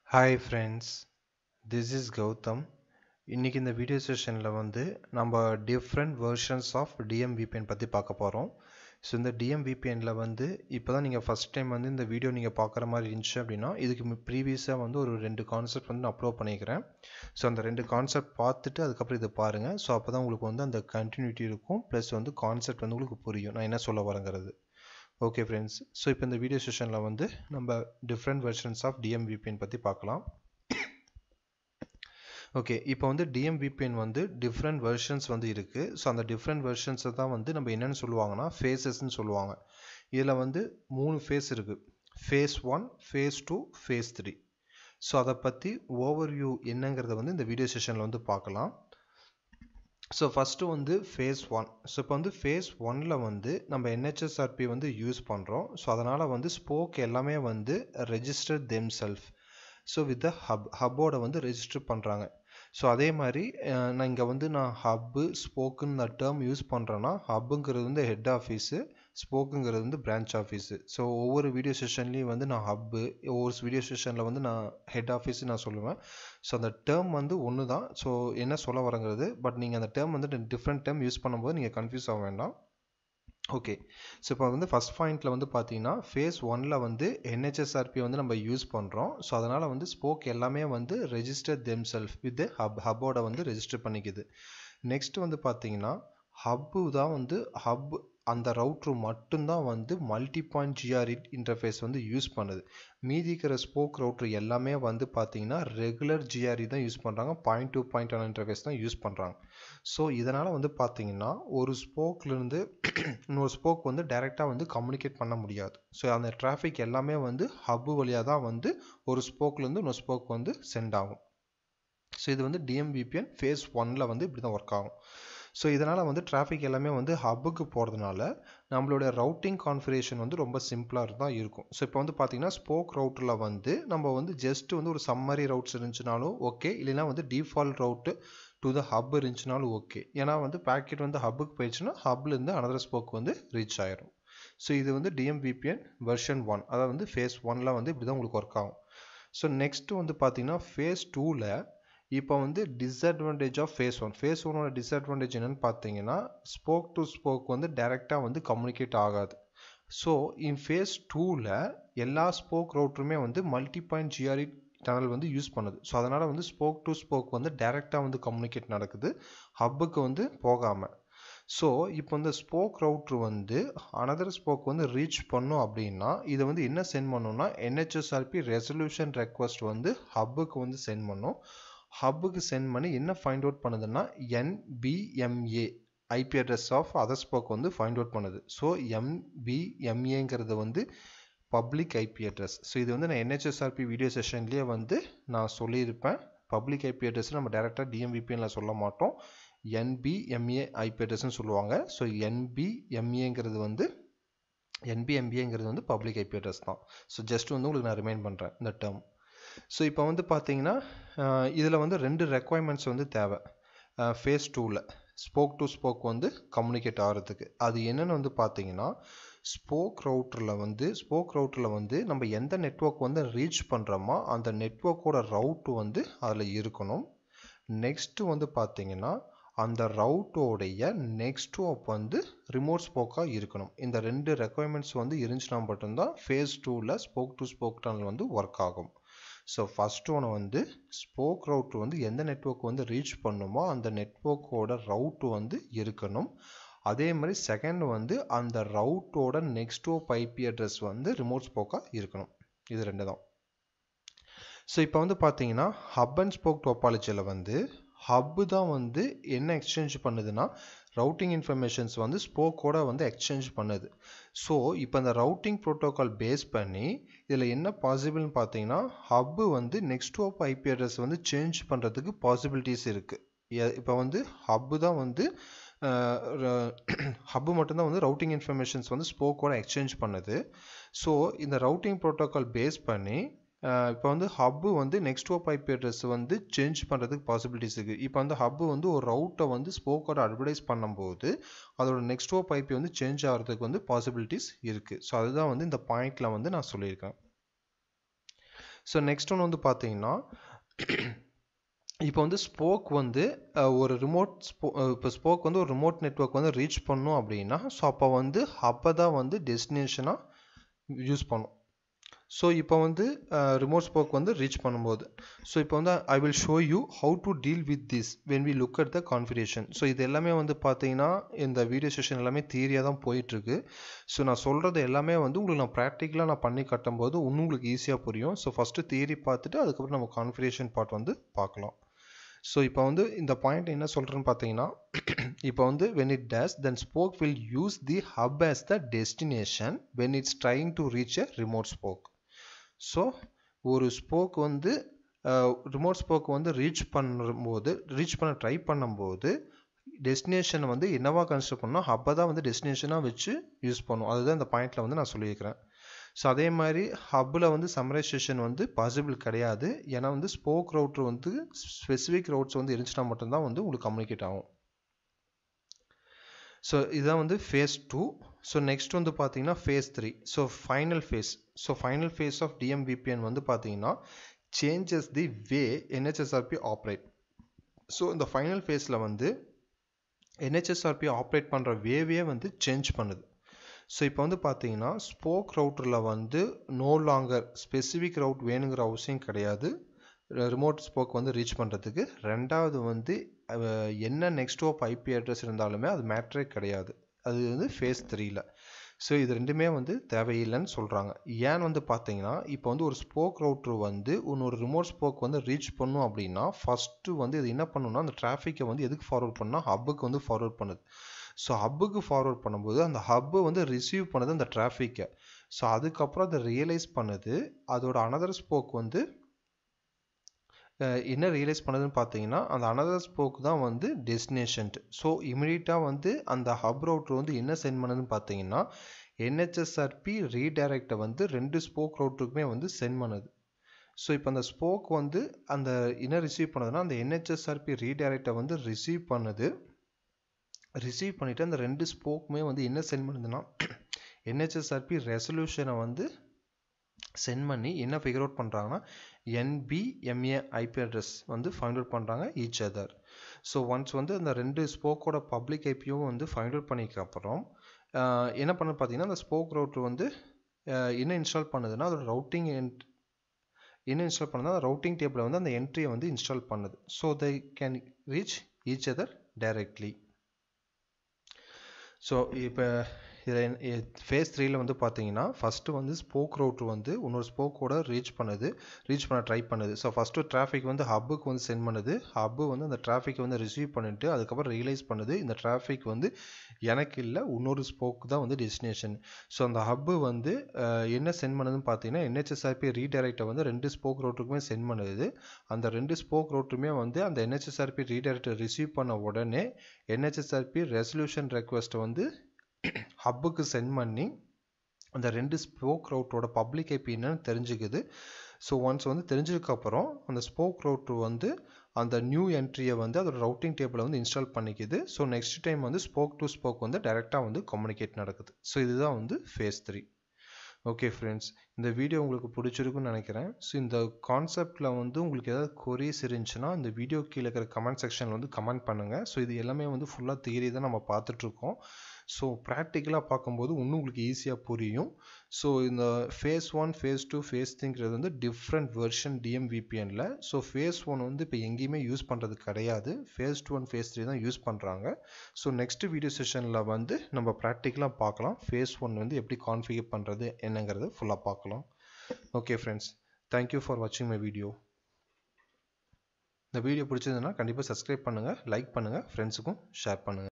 hi friends this is Gautham இன்றைக்கி இந்த video செஷனில் வந்து நம்ம டிஃப்ரெண்ட் வெர்ஷன்ஸ் ஆஃப் டிஎம்விபிஎன் பற்றி பார்க்க போகிறோம் ஸோ இந்த டிஎம்விபிஎனில் வந்து இப்போ தான் நீங்கள் ஃபஸ்ட் டைம் வந்து இந்த வீடியோ நீங்கள் பார்க்குற மாதிரி இருந்துச்சு அப்படின்னா இதுக்கு ப்ரீவியஸாக வந்து ஒரு ரெண்டு கான்செப்ட் வந்து நான் அப்லோட் பண்ணிக்கிறேன் ஸோ அந்த ரெண்டு கான்செப்ட் பார்த்துட்டு அதுக்கப்புறம் இதை பாருங்கள் ஸோ அப்போ தான் உங்களுக்கு வந்து அந்த கண்டினியூட்டி இருக்கும் ப்ளஸ் வந்து கான்செப்ட் வந்து உங்களுக்கு புரியும் நான் என்ன சொல்ல வரேங்கிறது ஓகே ஃப்ரெண்ட்ஸ் ஸோ இப்போ இந்த வீடியோ செஷனில் வந்து நம்ம டிஃப்ரெண்ட் வெர்ஷன்ஸ் ஆஃப் டிஎம்விபிஎன் பற்றி பார்க்கலாம் ஓகே இப்போ வந்து டிஎம்விபிஎன் வந்து டிஃப்ரெண்ட் வெர்ஷன்ஸ் வந்து இருக்குது ஸோ அந்த டிஃப்ரெண்ட் வெர்ஷன்ஸை தான் வந்து நம்ம என்னென்னு சொல்லுவாங்கன்னா ஃபேஸஸ்ன்னு சொல்லுவாங்க இதில் வந்து மூணு ஃபேஸ் இருக்குது phase one phase two phase three so அதை பற்றி ஓவர்வியூ என்னங்கிறத வந்து இந்த வீடியோ செஷனில் வந்து பார்க்கலாம் ஸோ ஃபஸ்ட்டு வந்து ஃபேஸ் ஒன் ஸோ இப்போ வந்து ஃபேஸ் ஒனில் வந்து நம்ம என்ஹெச்எஸ்ஆர்பி வந்து யூஸ் பண்ணுறோம் ஸோ அதனால் வந்து ஸ்போக் எல்லாமே வந்து register them self so with the hub ஹப்போட வந்து ரெஜிஸ்டர் பண்ணுறாங்க ஸோ அதே மாதிரி நான் இங்கே வந்து நான் ஹப்பு ஸ்போக்குன்னு நான் டேர்ம் யூஸ் பண்ணுறேன்னா ஹப்புங்கிறது வந்து ஹெட் ஆஃபீஸு ஸ்போக்குங்கிறது வந்து பிரான்ச் ஆஃபீஸு ஸோ ஒவ்வொரு வீடியோ செஷன்லேயும் வந்து நான் ஹப்பு ஒவ்வொரு வீடியோ செஷனில் வந்து நான் ஹெட் ஆஃபீஸு நான் சொல்லுவேன் ஸோ அந்த டேர்ம் வந்து ஒன்று தான் ஸோ என்ன சொல்ல வரங்கிறது பட் நீங்கள் அந்த டேர்ம் வந்து டிஃப்ரெண்ட் டேர்ம் யூஸ் பண்ணும்போது நீங்கள் கன்ஃபியூஸ் ஆக வேண்டாம் ஓகே ஸோ இப்போ வந்து ஃபஸ்ட் பாயிண்ட்டில் வந்து பார்த்தீங்கன்னா ஃபேஸ் ஒனில் வந்து என்ஹெச்எஸ்ஆர்பி வந்து நம்ம யூஸ் பண்ணுறோம் ஸோ அதனால் வந்து ஸ்போக் எல்லாமே வந்து register them self with hub ஹப்போட வந்து ரெஜிஸ்டர் பண்ணிக்குது நெக்ஸ்ட் வந்து பார்த்தீங்கன்னா ஹப்பு தான் வந்து ஹப் அந்த ரவுட்ரு மட்டும்தான் வந்து மல்டி பாயிண்ட் ஜிஆர்இ இன்டர்ஃபேஸ் வந்து யூஸ் பண்ணுது மீதி இருக்கிற ஸ்போக் ரவுட்ரு எல்லாமே வந்து பார்த்தீங்கன்னா ரெகுலர் ஜிஆர்இ தான் யூஸ் பண்ணுறாங்க பாயிண்ட் டூ பாயிண்ட் ஆன இன்டர்ஃபேஸ் தான் யூஸ் பண்ணுறாங்க ஸோ இதனால் வந்து பார்த்தீங்கன்னா ஒரு ஸ்போக்லேருந்து இன்னொரு ஸ்போக் வந்து டைரெக்டாக வந்து கம்யூனிகேட் பண்ண முடியாது ஸோ அந்த டிராஃபிக் எல்லாமே வந்து ஹப்பு வழியாக தான் வந்து ஒரு ஸ்போக்லேருந்து இன்னொரு ஸ்போக் வந்து சென்ட் ஆகும் ஸோ இது வந்து டிஎம்பிபிஎன் ஃபேஸ் ஒனில் வந்து இப்படி தான் ஒர்க் ஆகும் ஸோ இதனால் வந்து டிராஃபிக் எல்லாமே வந்து ஹப்புக்கு போகிறதுனால நம்மளோட ரவுட்டிங் கான்ஃபிகரேஷன் வந்து ரொம்ப சிம்பிளாக தான் இருக்கும் ஸோ இப்போ வந்து பார்த்தீங்கன்னா ஸ்போக் ரவுட்டில் வந்து நம்ம வந்து ஜஸ்ட் வந்து ஒரு சம்மரி ரவுட்ஸ் இருந்துச்சுனாலும் ஓகே இல்லைனா வந்து default route to the hub இருந்துச்சுனாலும் ஓகே ஏன்னா வந்து பேக்கெட் வந்து ஹப்புக்கு போயிடுச்சுன்னா ஹப்லேருந்து அனதர் ஸ்போக் வந்து ரீச் ஆயிரும் ஸோ இது வந்து டிஎம்விபிஎன் வெர்ஷன் ஒன் அதாவது வந்து ஃபேஸ் ஒனில் வந்து இப்படி தான் உங்களுக்கு ஒர்க் ஆகும் ஸோ நெக்ஸ்ட்டு வந்து பார்த்தீங்கன்னா ஃபேஸ் டூவில் இப்போ வந்து disadvantage of phase one phase ஒனோட டிஸ்அட்வான்டேஜ் என்னென்னு பார்த்தீங்கன்னா ஸ்போக் டு ஸ்போக் வந்து டைரெக்டாக வந்து கம்யூனிகேட் ஆகாது ஸோ இன் ஃபேஸ் டூவில் எல்லா ஸ்போக் ரவுட்டருமே வந்து மல்டி பாயிண்ட் ஜிஆர்இ சேனல் வந்து யூஸ் பண்ணுது ஸோ அதனால் வந்து ஸ்போக் டு ஸ்போக் வந்து டைரெக்டாக வந்து கம்யூனிகேட் நடக்குது ஹப்புக்கு வந்து போகாமல் ஸோ இப்போ இந்த ஸ்போக் ரவுட்ரு வந்து அனதர் ஸ்போக் வந்து ரீச் பண்ணும் அப்படின்னா இதை வந்து என்ன சென்ட் பண்ணணும்னா என்ஹெச்எஸ்ஆர்பி ரெசல்யூஷன் ரெக்வஸ்ட் வந்து ஹப்புக்கு வந்து சென்ட் பண்ணும் ஹப்புக்கு சென்ட் பண்ணி என்ன ஃபைண்ட் அவுட் பண்ணுதுன்னா NBMA IP address of other spoke வந்து ஃபைண்ட் அவுட் பண்ணுது ஸோ எம்பிஎம்ஏங்கிறது வந்து பப்ளிக் ஐபி அட்ரஸ் ஸோ இது வந்து நான் என்ஹெச்எஸ்ஆர்பி வீடியோ செஷன்லேயே வந்து நான் சொல்லியிருப்பேன் பப்ளிக் ஐபி அட்ரஸ் நம்ம டேரெக்டாக டிஎம்பிபிஎனில் சொல்ல மாட்டோம் என்பிஎம்ஏ ஐபி அட்ரஸ்னு சொல்லுவாங்க ஸோ என்பிஎம்ஏங்கிறது வந்து என்பிஎம்பிஏங்கிறது வந்து பப்ளிக் ஐபி அட்ரஸ் தான் ஸோ ஜஸ்ட் வந்து உங்களுக்கு நான் ரிமைண்ட் பண்ணுறேன் இந்த டேர்ம் ஸோ இப்போ வந்து பார்த்தீங்கன்னா இதில் வந்து ரெண்டு ரெக்குவயர்மெண்ட்ஸ் வந்து தேவை ஃபேஸ் டூவில் ஸ்போக் டு ஸ்போக் வந்து கம்யூனிகேட் ஆகிறதுக்கு அது என்னென்னு வந்து பார்த்தீங்கன்னா ஸ்போக் ரவுட்டரில் வந்து ஸ்போக் ரவுட்டரில் வந்து நம்ம எந்த நெட்ஒர்க் வந்து ரீச் பண்ணுறோமோ அந்த நெட்ஒர்க்கோட ரவுட்டு வந்து அதில் இருக்கணும் நெக்ஸ்ட்டு வந்து பார்த்தீங்கன்னா அந்த ரவுட்டோடைய நெக்ஸ்ட் ஹாப் வந்து ரிமோட் ஸ்போக்காக இருக்கணும் இந்த ரெண்டு ரெக்குவயர்மெண்ட்ஸ் வந்து இருந்துச்சுன்னா மட்டும்தான் ஃபேஸ் டூவில் ஸ்போக் டு ஸ்போக் டனல் வந்து ஒர்க் ஆகும் ஸோ ஃபஸ்ட் ஒன்று வந்து ஸ்போக் ரவுட்ரு வந்து எந்த நெட்ஒர்க் வந்து ரீச் பண்ணுமோ அந்த நெட்ஒர்க்கோட ரவுட்டு வந்து இருக்கணும் அதே மாதிரி செகண்ட் வந்து அந்த ரவுட்டோட நெக்ஸ்ட் ஓப் ஐபி அட்ரஸ் வந்து ரிமோட் ஸ்போக்காக இருக்கணும் இது ரெண்டு தான் ஸோ இப்போ வந்து பார்த்தீங்கன்னா ஹப் அண்ட் ஸ்போக் டோபாலஜியில் வந்து ஹப்பு தான் வந்து என்ன எக்ஸ்சேஞ்ச் பண்ணுதுன்னா ரவுட்டிங் இன்ஃபர்மேஷன்ஸ் வந்து ஸ்போக்கோட வந்து எக்ஸ்சேஞ்ச் பண்ணுது ஸோ இப்போ அந்த ரவுட்டிங் ப்ரோட்டோகால் பேஸ் பண்ணி இதில் என்ன பாசிபிள்னு பார்த்தீங்கன்னா ஹப்பு வந்து நெக்ஸ்ட் ஆப் ஐபி அட்ரஸ் வந்து சேஞ்ச் பண்ணுறதுக்கு பாசிபிலிட்டிஸ் இருக்குது இப்போ வந்து ஹப்பு தான் வந்து ஹப்பு மட்டும்தான் வந்து ரவுட்டிங் இன்ஃபர்மேஷன்ஸ் வந்து ஸ்போக்கோட எக்ஸ்சேஞ்ச் பண்ணுது ஸோ இந்த ரவுட்டிங் ப்ரோட்டோகால் பேஸ் பண்ணி இப்போ வந்து ஹப்பு வந்து நெக்ஸ்ட் ஓப் ஐபி அட்ரஸ் வந்து சேஞ்ச் பண்ணுறதுக்கு பாசிபிலிட்டிஸ் இருக்குது இப்போ வந்து ஹப்பு வந்து ஒரு ரவுட்டை வந்து ஸ்போக்கோட அட்வர்டைஸ் பண்ணும்போது அதோட நெக்ஸ்ட் ஓப் ஐபி வந்து சேஞ்ச் ஆகிறதுக்கு வந்து பாசிபிலிட்டிஸ் இருக்குது ஸோ அதுதான் வந்து இந்த பாயிண்டில் வந்து நான் சொல்லியிருக்கேன் ஸோ நெக்ஸ்ட் ஒன்று வந்து பார்த்தீங்கன்னா இப்போ வந்து ஸ்போக் வந்து ஒரு ரிமோட் ஸ்போ இப்போ ஸ்போக் வந்து ஒரு ரிமோட் நெட்ஒர்க் வந்து ரீச் பண்ணும் அப்படின்னா ஸோ அப்போ வந்து அப்போ தான் வந்து டெஸ்டினேஷனாக யூஸ் பண்ணும் ஸோ இப்போ வந்து ரிமோட் ஸ்போக் வந்து ரீச் பண்ணும்போது ஸோ இப்போ வந்து I will show you how to deal with this when we look at the configuration so இது எல்லாமே வந்து பார்த்தீங்கன்னா இந்த வீடியோ செஷன் எல்லாமே தியரியாக தான் போயிட்டுருக்கு ஸோ நான் சொல்கிறது எல்லாமே வந்து உங்களுக்கு நான் ப்ராக்டிக்கலாக நான் பண்ணி கட்டும்போது இன்னும் உங்களுக்கு ஈஸியாக புரியும் ஸோ ஃபஸ்ட்டு தியரி பார்த்துட்டு அதுக்கப்புறம் நம்ம கான்ஃபிகரேஷன் பார்ட் வந்து பார்க்கலாம் ஸோ இப்போ வந்து இந்த பாயிண்ட் என்ன சொல்கிறேன்னு பார்த்தீங்கன்னா இப்போ வந்து when it does then spoke will use the hub as the destination when it's trying to reach a remote spoke so ஒரு ஸ்போக் வந்து ரிமோட் ஸ்போக் வந்து ரீச் பண்ணும்போது ரீச் பண்ண ட்ரை பண்ணும்போது டெஸ்டினேஷன் வந்து என்னவா கன்சிடர் பண்ணோம் ஹப்பை தான் வந்து டெஸ்டினேஷனாக வச்சு யூஸ் பண்ணும் அதுதான் இந்த பாயிண்டில் வந்து நான் சொல்லியிருக்கிறேன் ஸோ அதே மாதிரி ஹப்பில் வந்து சம்மரைசேஷன் வந்து பாசிபிள் கிடையாது ஏன்னா வந்து ஸ்போக் ரவுட்ரு வந்து ஸ்பெசிஃபிக் ரவுட்ஸ் வந்து இருந்துச்சுன்னா மட்டும்தான் வந்து உங்களுக்கு கம்யூனிகேட் ஆகும் ஸோ இதுதான் வந்து ஃபேஸ் டூ ஸோ நெக்ஸ்ட் வந்து பார்த்தீங்கன்னா phase three so final phase so final phase of DMVPN வந்து பார்த்தீங்கன்னா changes the way NHRP operate so இந்த ஃபைனல் ஃபேஸில் வந்து என்ஹெச்எஸ்ஆர்பி ஆப்ரேட் பண்ணுற வேவே வந்து சேஞ்ச் பண்ணுது ஸோ இப்போ வந்து பார்த்தீங்கன்னா ஸ்போக் ரவுட்டரில் வந்து நோ லாங்கர் ஸ்பெசிஃபிக் ரவுட் வேணுங்கிற அவசியம் கிடையாது ரிமோட் ஸ்போக் வந்து ரீச் பண்ணுறதுக்கு ரெண்டாவது வந்து என்ன நெக்ஸ்ட் ஆஃப் ஐபி அட்ரஸ் இருந்தாலுமே அது மேட்ரே கிடையாது அது வந்து ஃபேஸ் த்ரீல ஸோ இது ரெண்டுமே வந்து தேவையில்லைன்னு சொல்கிறாங்க ஏன் வந்து பார்த்தீங்கன்னா இப்போ வந்து ஒரு ஸ்போக் ரவுட்ரு வந்து இன்னொரு ரிமோட் ஸ்போக் வந்து ரீச் பண்ணும் அப்படின்னா ஃபஸ்ட்டு வந்து இது என்ன பண்ணணும்னா அந்த டிராஃபிக்கை வந்து எதுக்கு ஃபார்வர்ட் பண்ணால் ஹப்புக்கு வந்து ஃபார்வர்ட் பண்ணுது ஸோ ஹப்புக்கு ஃபார்வர்ட் பண்ணும்போது அந்த ஹப்பு வந்து ரிசீவ் பண்ணுது அந்த டிராஃபிக்கை ஸோ அதுக்கப்புறம் அதை ரியலைஸ் பண்ணுது அதோட அனதர் ஸ்போக் வந்து என்ன ரியலைஸ் பண்ணுதுன்னு பார்த்தீங்கன்னா அந்த அனதர் ஸ்போக் தான் வந்து டெஸ்டினேஷன்ட்டு ஸோ இமிடியட்டாக வந்து அந்த ஹப் ரவுட்ரு வந்து என்ன சென்ட் பண்ணுதுன்னு பார்த்தீங்கன்னா என்ஹெச்எஸ்ஆர்பி ரீடைரக்டை வந்து ரெண்டு ஸ்போக் ரவுட்டருக்குமே வந்து சென்ட் பண்ணுது ஸோ இப்போ அந்த ஸ்போக் வந்து அந்த என்ன ரிசீவ் பண்ணுதுன்னா அந்த என்ஹெச்எஸ்ஆர்பி ரீடைரக்டை வந்து ரிசீவ் பண்ணுது ரிசீவ் பண்ணிவிட்டு அந்த ரெண்டு ஸ்போக்குமே வந்து என்ன சென்ட் பண்ணுதுன்னா என்ஹெச்எஸ்ஆர்பி ரெசல்யூஷனை வந்து சென்ட் பண்ணி என்ன ஃபிகர் அவுட் பண்ணுறாங்கன்னா என்பிஎம்ஏ ஐபி அட்ரஸ் வந்து ஃபைண்ட் அவுட் பண்ணுறாங்க ஈச் அதர் ஸோ ஒன்ஸ் வந்து அந்த ரெண்டு ஸ்போக்கோட பப்ளிக் ஐபியும் வந்து ஃபைண்ட் அவுட் பண்ணிக்க அப்புறம் என்ன பண்ண பார்த்தீங்கன்னா அந்த ஸ்போக் ரவுட்ரு வந்து என்ன இன்ஸ்டால் பண்ணுதுன்னா அதோட ரவுட்டிங் என்ன இன்ஸ்டால் பண்ணுதுன்னா ரவுட்டிங் டேபிளில் வந்து அந்த என்ட்ரியை வந்து இன்ஸ்டால் பண்ணுது so they can reach each other directly so இப்போ இதில் ஃபேஸ் த்ரீல வந்து பார்த்தீங்கன்னா ஃபஸ்ட்டு வந்து ஸ்போக் ரவுட்ரு வந்து இன்னொரு ஸ்போக்கோட ரீச் பண்ணுது ரீச் பண்ண ட்ரை பண்ணுது ஸோ ஃபஸ்ட்டு டிராஃபிக் வந்து ஹப்புக்கு வந்து சென்ட் பண்ணுது ஹப்பு வந்து அந்த டிராஃபிக் வந்து ரிசீவ் பண்ணிட்டு அதுக்கப்புறம் ரியலைஸ் பண்ணுது இந்த டிராஃபிக் வந்து எனக்கு இல்லை இன்னொரு ஸ்போக் தான் வந்து டெஸ்டினேஷன் ஸோ அந்த ஹப்பு வந்து என்ன சென்ட் பண்ணுதுன்னு பார்த்தீங்கன்னா என்ஹெச்எஸ்ஆர்பி ரீடைரக்டை வந்து ரெண்டு ஸ்போக் ரவுட்டருக்குமே சென்ட் பண்ணுது அந்த ரெண்டு ஸ்போக் ரவுட்டருமே வந்து அந்த என்ஹெச்எஸ்ஆர்பி ரீடைரக்டை ரிசீவ் பண்ண உடனே என்ஹெச்எஸ்ஆர்பி ரெசல்யூஷன் ரெக்வஸ்ட்டை வந்து ஹப்புக்கு சென்ட் பண்ணி அந்த ரெண்டு ஸ்போக் ரவுட்டோட பப்ளிக் ஐபி என்னன்னு தெரிஞ்சுக்குது ஸோ ஒன்ஸ் வந்து தெரிஞ்சதுக்கப்புறம் அந்த ஸ்போக் ரவுட்ரு வந்து அந்த நியூ என்ட்ரியை வந்து அதோட ரவுட்டிங் டேபிளை வந்து இன்ஸ்டால் பண்ணிக்குது ஸோ நெக்ஸ்ட் டைம் வந்து ஸ்போக் டு ஸ்போக் வந்து டைரெக்டாக வந்து கம்யூனிகேட் நடக்குது ஸோ இதுதான் வந்து ஃபேஸ் த்ரீ ஓகே ஃப்ரெண்ட்ஸ் இந்த வீடியோ உங்களுக்கு பிடிச்சிருக்குன்னு நினைக்கிறேன் ஸோ இந்த கான்செப்டில் வந்து உங்களுக்கு ஏதாவது கொரிஸ் இருந்துச்சுன்னா இந்த வீடியோ கீழே இருக்கிற கமெண்ட் செக்ஷனில் வந்து கமெண்ட் பண்ணுங்கள் ஸோ இது எல்லாமே வந்து ஃபுல்லாக தியரி தான் நம்ம பார்த்துட்ருக்கோம் ஸோ ப்ராக்டிக்கலாக பார்க்கும்போது இன்னும் உங்களுக்கு ஈஸியாக புரியும் ஸோ இந்த phase one phase two phase த்ரீங்கிறது வந்து டிஃப்ரெண்ட் வெர்ஷன் டிஎம்விபிஎனில் ஸோ ஃபேஸ் ஒன் வந்து இப்போ எங்கேயுமே யூஸ் பண்ணுறது கிடையாது phase two and phase three தான் யூஸ் பண்ணுறாங்க ஸோ நெக்ஸ்ட் வீடியோ செஷனில் வந்து நம்ம ப்ராக்டிக்கலாக பார்க்கலாம் ஃபேஸ் ஒன் வந்து எப்படி கான்ஃபிகர் பண்ணுறது என்னங்கிறது ஃபுல்லாக பார்க்கலாம் ஓகே ஃப்ரெண்ட்ஸ் தேங்க்யூ ஃபார் வாட்சிங் மை வீடியோ இந்த வீடியோ பிடிச்சதுன்னா கண்டிப்பாக சப்ஸ்கிரைப் பண்ணுங்கள் லைக் பண்ணுங்கள் ஃப்ரெண்ட்ஸுக்கும் ஷேர் பண்ணுங்கள்